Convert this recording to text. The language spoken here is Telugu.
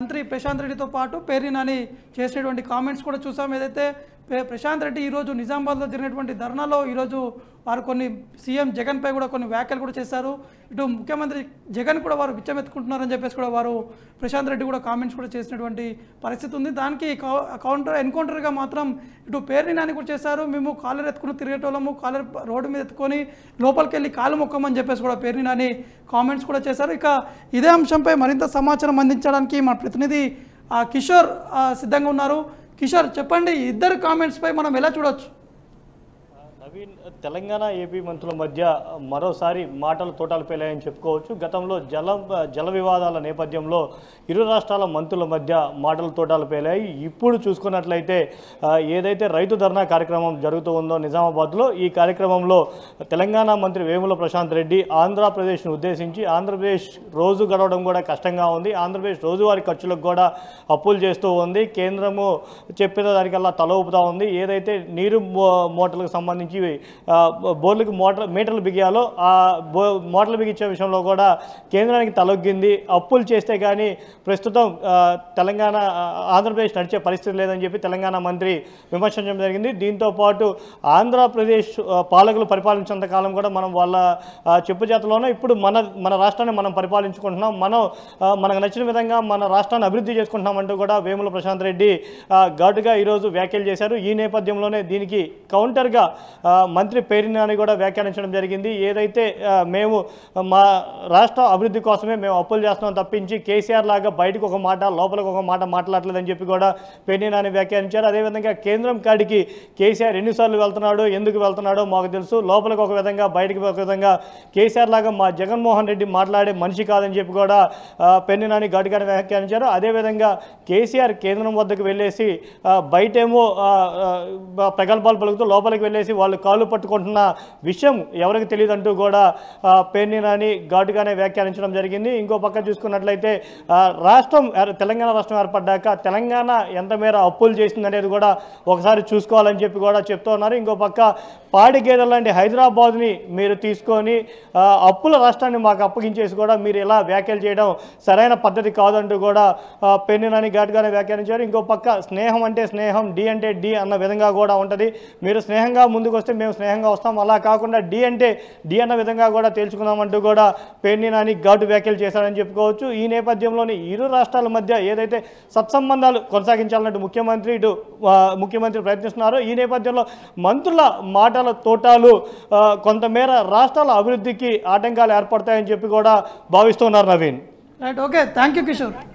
మంత్రి ప్రశాంత్ రెడ్డితో పాటు పేర్ని నాని చేసినటువంటి కామెంట్స్ కూడా చూసాం ఏదైతే ప్ర- ప్రశాంత్ రెడ్డి ఈరోజు నిజామాబాద్లో జరిగినటువంటి ధర్నాలో ఈరోజు వారు కొన్ని సీఎం జగన్పై కూడా కొన్ని వ్యాఖ్యలు కూడా చేశారు ఇటు ముఖ్యమంత్రి జగన్ కూడా వారు బిచ్చమెత్తుకుంటున్నారని చెప్పేసి కూడా వారు ప్రశాంత్ రెడ్డి కూడా కామెంట్స్ కూడా చేసినటువంటి పరిస్థితి ఉంది దానికి కౌ- కౌంటర్ ఎన్కౌంటర్గా మాత్రం ఇటు పేర్ని నాని కూడా చేశారు మేము కాలర్ ఎత్తుకుని తిరిగేటోళ్ళము కాలర్ రోడ్డు మీద ఎత్తుకొని లోపలికి వెళ్ళి కాలు మొక్కమని చెప్పేసి కూడా పేర్ని నాని కామెంట్స్ కూడా చేశారు ఇక ఇదే అంశంపై మరింత సమాచారం అందించడానికి మా ప్రతినిధి ఆ, కిషోర్ ఆ, సిద్ధంగా ఉన్నారు కిషోర్ చెప్పండి ఈ ఇద్దరు కామెంట్స్పై మనం ఎలా చూడొచ్చు నవీన్ తెలంగాణ ఏపీ మంత్రుల మధ్య మరోసారి మాటలు తోటాలు పేలాయని చెప్పుకోవచ్చు గతంలో జల జల వివాదాల నేపథ్యంలో ఇరు రాష్ట్రాల మంత్రుల మధ్య మాటలు తోటాలు పేలాయి ఇప్పుడు చూసుకున్నట్లయితే ఆ, ఏదైతే రైతు ధర్నా కార్యక్రమం జరుగుతూ ఉందో నిజామాబాద్లో ఈ కార్యక్రమంలో తెలంగాణ మంత్రి వేముల ప్రశాంత్ రెడ్డి ఆంధ్రప్రదేశ్ను ఉద్దేశించి ఆంధ్రప్రదేశ్ రోజు గడవడం కూడా కష్టంగా ఉంది ఆంధ్రప్రదేశ్ రోజువారీ ఖర్చులకు కూడా అప్పులు చేస్తూ ఉంది కేంద్రము చెప్పిన దానికల్లా తల ఊపుతా ఉంది ఏదైతే నీరు మో- మోటార్లకు సంబంధించి ఆ, బోర్లకు మోటార్ మీటర్లు బిగియాలో ఆ బో మోటార్లు బిగించే విషయంలో కూడా కేంద్రానికి తలొగ్గింది అప్పులు చేస్తే కానీ ప్రస్తుతం ఆ, తెలంగాణ ఆ, ఆంధ్రప్రదేశ్ నడిచే పరిస్థితి లేదని చెప్పి తెలంగాణ మంత్రి విమర్శించడం జరిగింది దీంతో పాటు ఆంధ్రప్రదేశ్ ఆ, పాలకులు పరిపాలించినంత కాలం కూడా మనం వాళ్ళ ఆ, చెప్పు చేతలోనే ఇప్పుడు మన మన రాష్ట్రాన్ని మనం పరిపాలించుకుంటున్నాం మనం ఆ, మనకు నచ్చిన విధంగా మన రాష్ట్రాన్ని అభివృద్ధి చేసుకుంటున్నామంటూ కూడా వేముల ప్రశాంత్ రెడ్డి ఆ, ఘాటుగా ఈరోజు వ్యాఖ్యలు చేశారు ఈ నేపథ్యంలోనే దీనికి కౌంటర్గా ఆ, మంత్రి పేరినాని కూడా వ్యాఖ్యానించడం జరిగింది ఏదైతే ఆ, మేము మా రాష్ట్ర అభివృద్ధి కోసమే మేము అప్పులు చేస్తున్నాం తప్పించి కేసీఆర్ లాగా బయటకు ఒక మాట లోపలికి ఒక మాట మాట్లాడలేదని చెప్పి కూడా పేర్నినాని వ్యాఖ్యానించారు అదేవిధంగా కేంద్రం కాడికి కేసీఆర్ ఎన్నిసార్లు వెళ్తున్నాడో ఎందుకు వెళ్తున్నాడో మాకు తెలుసు లోపలికి ఒక విధంగా బయటకు ఒక విధంగా కేసీఆర్ లాగా మా జగన్మోహన్ రెడ్డి మాట్లాడే మనిషి కాదని చెప్పి కూడా ఆ, పెన్నినాని ఘాటుగానే వ్యాఖ్యానించారు అదేవిధంగా కేసీఆర్ కేంద్రం వద్దకు వెళ్ళేసి ఆ, బయటేమో ఆ, ఆ, ప్రగల్భాలు పలుకుతూ లోపలికి వెళ్ళేసి వాళ్ళు కాళ్ళు పట్టుకుంటున్న విషయం ఎవరికి తెలియదు అంటూ కూడా ఆ, పేర్నినాని ఘాటుగానే వ్యాఖ్యానించడం జరిగింది ఇంకో పక్క చూసుకున్నట్లయితే ఆ, రాష్ట్రం ఏర్- తెలంగాణ రాష్ట్రం ఏర్పడ్డాక తెలంగాణ ఎంత మేర అప్పులు చేసింది అనేది కూడా ఒకసారి చూసుకోవాలని చెప్పి కూడా చెప్తూ ఉన్నారు ఇంకో పక్క పాడి గేదెల లాంటి హైదరాబాద్ని మీరు తీసుకొని ఆ, అప్పుల రాష్ట్రాన్ని మాకు అప్పగించేసి కూడా మీరు ఇలా వ్యాఖ్యలు చేయడం సరైన పద్ధతి కాదంటూ కూడా ఆ, పెన్నినాని ఘాటుగానే వ్యాఖ్యానించారు ఇంకో పక్క స్నేహం అంటే స్నేహం డి అంటే డి అన్న విధంగా కూడా ఉంటుంది మీరు స్నేహంగా ముందుకు వస్తే మేము స్నేహంగా వస్తాం అలా కాకుండా డి అంటే డి అన్న విధంగా కూడా తేల్చుకుందామంటూ కూడా పేర్నినాని ఘాటు వ్యాఖ్యలు చేశారని చెప్పుకోవచ్చు ఈ నేపథ్యంలోని ఇరు రాష్ట్రాల మధ్య ఏదైతే సత్సంబంధాలు కొనసాగించాలన్నట్టు ముఖ్యమంత్రి ఇటు ఆ, ముఖ్యమంత్రి ప్రయత్నిస్తున్నారో ఈ నేపథ్యంలో మంత్రుల మాటల తోటాలు ఆ, కొంతమేర రాష్ట్రాల అభివృద్ధికి ఆటంకాలు ఏర్పడతాయని చెప్పి కూడా భావిస్తున్నారు Naveen right okay thank you Kishore